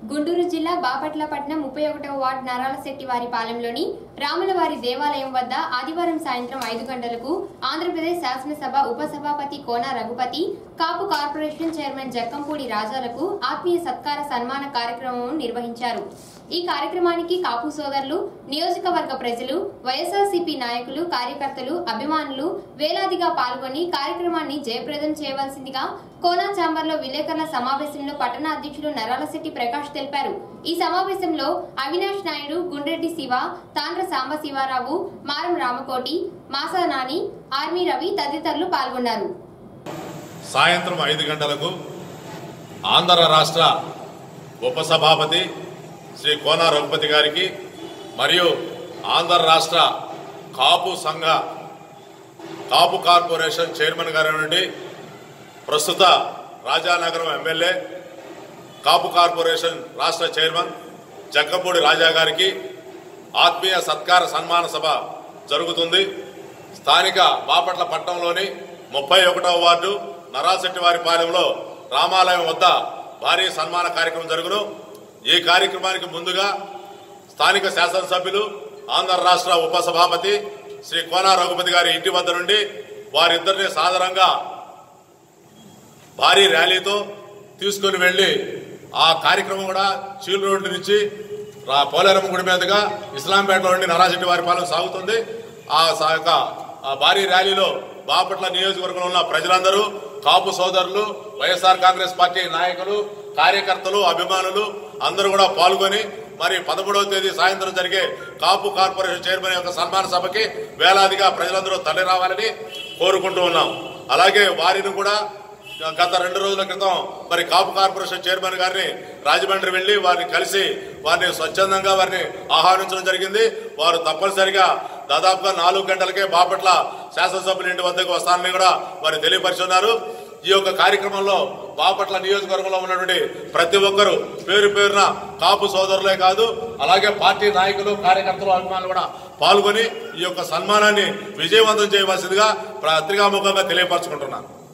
గుంటూరు జిల్లా బాపట్లపట్నం ముప్పై ఒకటవ వార్డు నరాలశెట్టి వారి పాలెంలోని రాములవారి దేవాలయం వద్ద ఆదివారం సాయంత్రం ఐదు గంటలకు ఆంధ్రప్రదేశ్ శాసనసభ ఉపసభాపతి కోన రఘుపతి కాపు కార్పొరేషన్ చైర్మన్ జక్కంపూడి రాజాలకు ఆత్మీయ సత్కార సన్మాన కార్యక్రమం నిర్వహించారు ఈ కార్యక్రమానికి కాపు సోదరులు నియోజకవర్గ ప్రజలు వైఎస్ఆర్సీపీ నాయకులు కార్యకర్తలు అభిమానులు వేలాదిగా పాల్గొని కార్యక్రమాన్ని జయప్రదం చేయవలసిందిగా కోనా చాంబర్లో విలేకరుల సమావేశంలో పట్టణ అధ్యక్షులు నరాలశెట్టి ప్రకాష్ తెలిపారు ఈ సమావేశంలో అవినాష్ నాయుడు గుండ్రెడ్డి శివ తాండ్ర సాంబశివారావు మారం రామకోటి మాసా నాని ఆర్మీ రవి తదితరులు పాల్గొన్నారు సాయంత్రం ఐదు గంటలకు ఆంధ్ర రాష్ట్ర ఉపసభాపతి శ్రీ కోన రఘుపతి గారికి మరియు ఆంధ్ర రాష్ట్ర కాపు సంఘ కాపు కార్పొరేషన్ చైర్మన్ గారి నుండి ప్రస్తుత రాజానగరం ఎమ్మెల్యే కాపు కార్పొరేషన్ రాష్ట్ర చైర్మన్ జగ్గంపూడి రాజా గారికి ఆత్మీయ సత్కార సన్మాన సభ జరుగుతుంది స్థానిక బాపట్ల పట్టణంలోని ముప్పై ఒకటవ వార్డు నరాశెట్టివారి పాలెంలో రామాలయం వద్ద భారీ సన్మాన కార్యక్రమం జరుగును ఈ కార్యక్రమానికి ముందుగా స్థానిక శాసనసభ్యులు ఆంధ్ర రాష్ట్ర ఉపసభాపతి శ్రీ కోన రఘుపతి గారి ఇంటి వద్ద నుండి వారిద్దరిని సాదరంగా భారీ ర్యాలీతో తీసుకుని వెళ్లి ఆ కార్యక్రమం కూడా చీల్ రోడ్డు నుంచి రా- పోలేరమ్మ గుడి మీదుగా ఇస్లాంపేటలో నుండి నరాశెట్టి వారి పాలన సాగుతుంది ఆ సా- యొక్క ఆ భారీ ర్యాలీలో బాపట్ల నియోజకవర్గంలో ఉన్న ప్రజలందరూ కాపు సోదరులు వైఎస్ఆర్ కాంగ్రెస్ పార్టీ నాయకులు కార్యకర్తలు అభిమానులు అందరూ కూడా పాల్గొని మరి పదమూడవ తేదీ సాయంత్రం జరిగే కాపు కార్పొరేషన్ చైర్మన్ యొక్క సన్మాన సభకి వేలాదిగా ప్రజలందరూ తరలి రావాలని కోరుకుంటూ ఉన్నాం అలాగే వారిని కూడా గత రెండు రోజుల క్రితం మరి కాపు కార్పొరేషన్ చైర్మన్ గారిని రాజమండ్రి వెళ్లి వారిని కలిసి వారిని స్వచ్ఛందంగా వారిని ఆహ్వానించడం జరిగింది వారు తప్పనిసరిగా దాదాపుగా నాలుగు గంటలకే బాపట్ల శాసనసభ్యుల ఇంటి వద్దకు వస్తానని కూడా వారు తెలియపరుచున్నారు ఈ యొక్క కార్యక్రమంలో బాపట్ల నియోజకవర్గంలో ఉన్నటువంటి ప్రతి ఒక్కరూ పేరు పేరున కాపు సోదరులే కాదు అలాగే పార్టీ నాయకులు కార్యకర్తలు అభిమానులు కూడా పాల్గొని ఈ యొక్క సన్మానాన్ని విజయవంతం చేయవలసిందిగా పత్రికాముఖంగా తెలియపరచుకుంటున్నాను